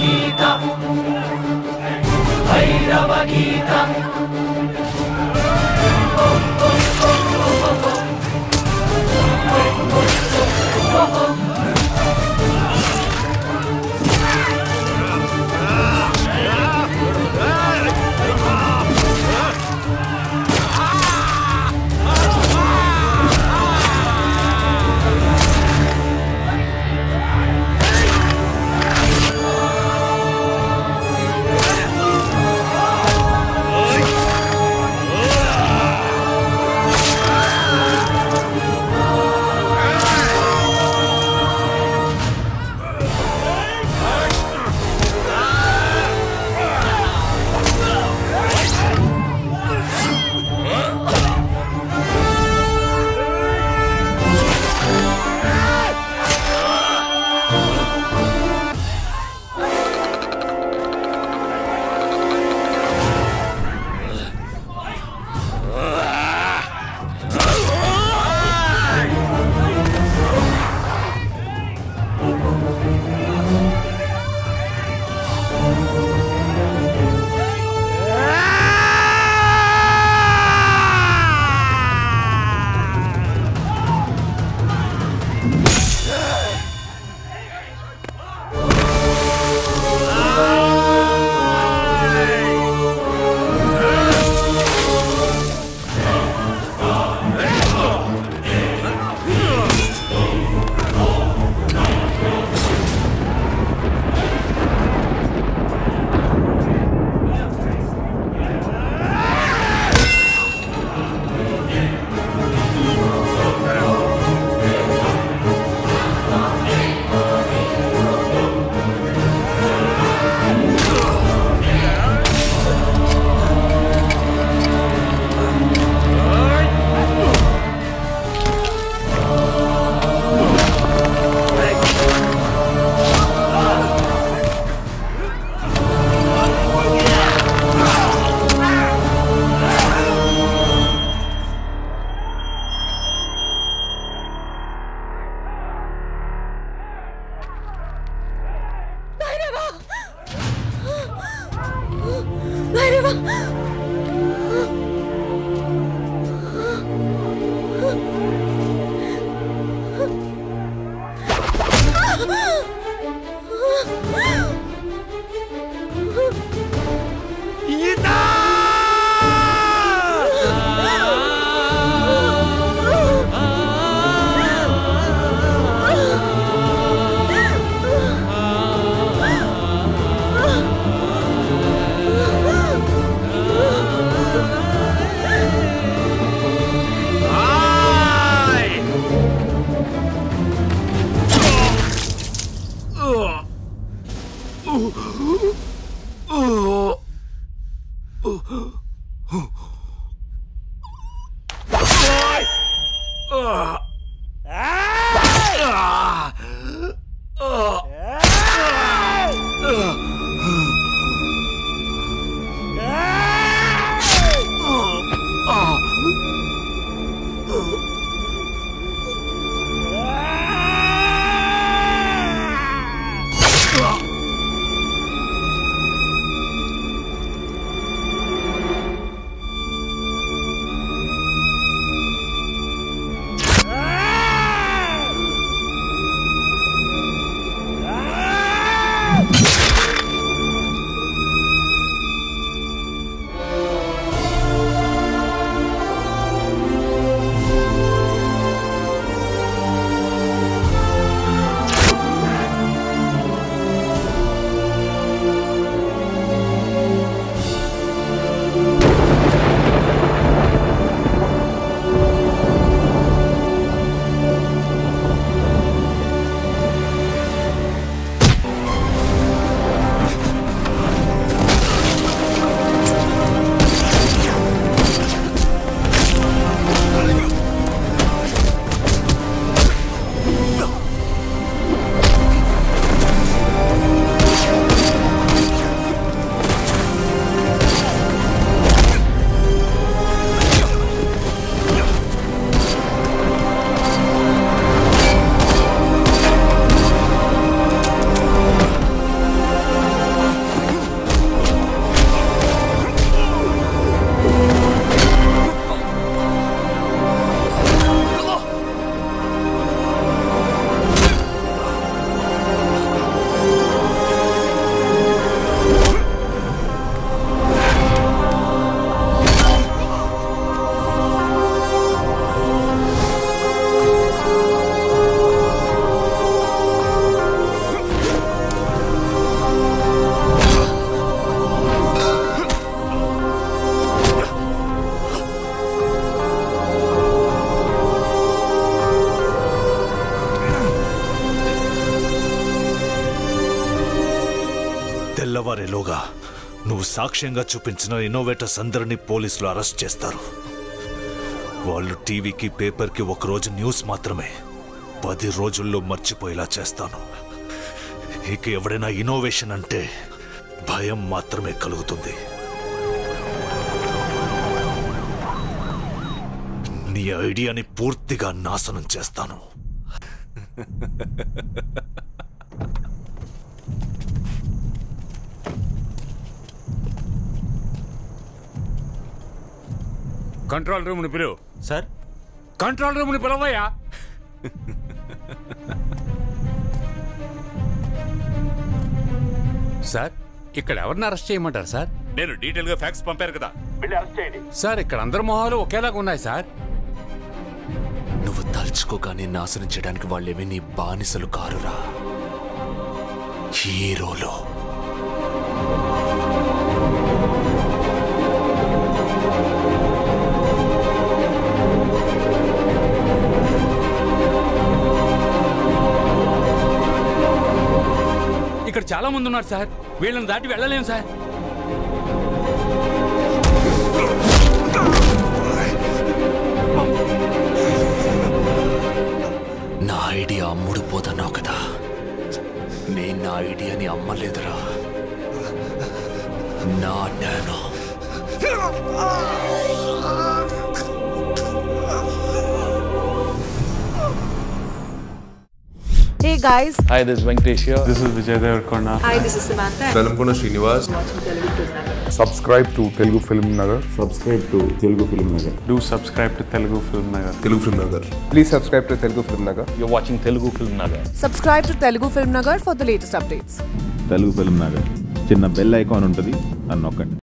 గీత భైరవ గీత భైరవా భైరవా ఆ తెల్లవారేలోగా నువ్వు సాక్ష్యంగా చూపించిన ఇన్నోవేటర్స్ అందరినీ పోలీసులు అరెస్ట్ చేస్తారు వాళ్ళు టీవీకి పేపర్కి ఒక రోజు న్యూస్ మాత్రమే పది రోజుల్లో మర్చిపోయేలా చేస్తాను ఇక ఎవడైనా ఇన్నోవేషన్ అంటే భయం మాత్రమే కలుగుతుంది నీ ఐడియాని పూర్తిగా నాశనం చేస్తాను కంట్రోల్ రూమ్ని పిలువు సార్ కంట్రోల్ రూమ్ని పిలవయ్యా సార్ ఇక్కడ ఎవరిని అరెస్ట్ చేయమంటారు సార్ నేను డీటెయిల్ గా ఫ్యాక్స్ పంపారు కదా సార్ ఇక్కడ అందరి మొహాలు ఒకేలాగా ఉన్నాయి సార్ నువ్వు తలుచుకోగానే నాశనం చేయడానికి వాళ్ళేమీ నీ బానిసలు కారురా హీరోలు ఇక్కడ చాలా మంది ఉన్నారు సార్ వీళ్ళని దాటి వెళ్ళలేము సార్ నా ఐడియా అమ్ముడు పోతున్నావు కదా నేను నా ఐడియాని అమ్మలేదురా నా నేను Hey guys, Hi, this is Venkatesh here. This is Vijay Devarkonda. hi, this is Samantha. Velankonda Srinivas subscribe to Telugu Film Nagar. Subscribe to Telugu film Nagar Do subscribe to Telugu Film Nagar. Telugu film Nagar Please subscribe to Telugu Film Nagar. You're watching Telugu Film Nagar. Subscribe to Telugu Film Nagar for the latest updates. Telugu film Nagar చిన్న bell icon ఉంటుంది అని నొక్కండి